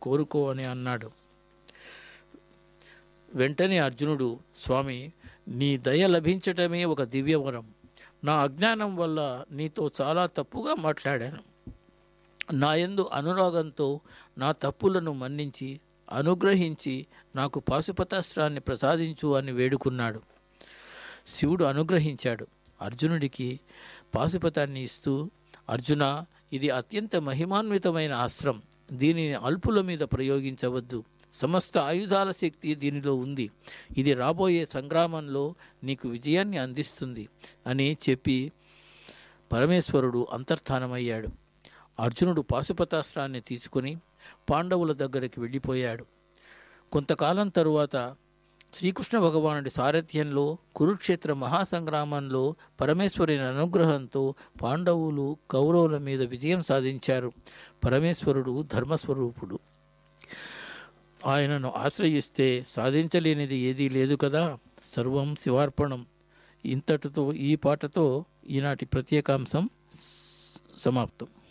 కోరుకో అని అన్నాడు వెంటనే అర్జునుడు స్వామి నీ దయ లభించటమే ఒక దివ్యవరం నా అజ్ఞానం వల్ల నీతో చాలా తప్పుగా మాట్లాడాను నా యందు అనురాగంతో నా తప్పులను మన్నించి అనుగ్రహించి నాకు పాశుపతాస్త్రాన్ని ప్రసాదించు అని వేడుకున్నాడు శివుడు అనుగ్రహించాడు అర్జునుడికి పాశుపతాన్ని ఇస్తూ అర్జున ఇది అత్యంత మహిమాన్వితమైన అస్త్రం దీనిని అల్పుల మీద ప్రయోగించవద్దు సమస్త ఆయుధాల శక్తి దీనిలో ఉంది ఇది రాబోయే సంగ్రామంలో నీకు విజయాన్ని అందిస్తుంది అని చెప్పి పరమేశ్వరుడు అంతర్ధానమయ్యాడు అర్జునుడు పాశుపతాస్త్రాన్ని తీసుకుని పాండవుల దగ్గరికి వెళ్ళిపోయాడు కొంతకాలం తరువాత శ్రీకృష్ణ భగవానుడి సారథ్యంలో కురుక్షేత్ర మహాసంగ్రామంలో పరమేశ్వరుని అనుగ్రహంతో పాండవులు కౌరవుల మీద విజయం సాధించారు పరమేశ్వరుడు ధర్మస్వరూపుడు ఆయనను ఆశ్రయిస్తే సాధించలేనిది ఏదీ లేదు కదా సర్వం శివార్పణం ఇంతటితో ఈ పాటతో ఈనాటి ప్రత్యేకాంశం సమాప్తం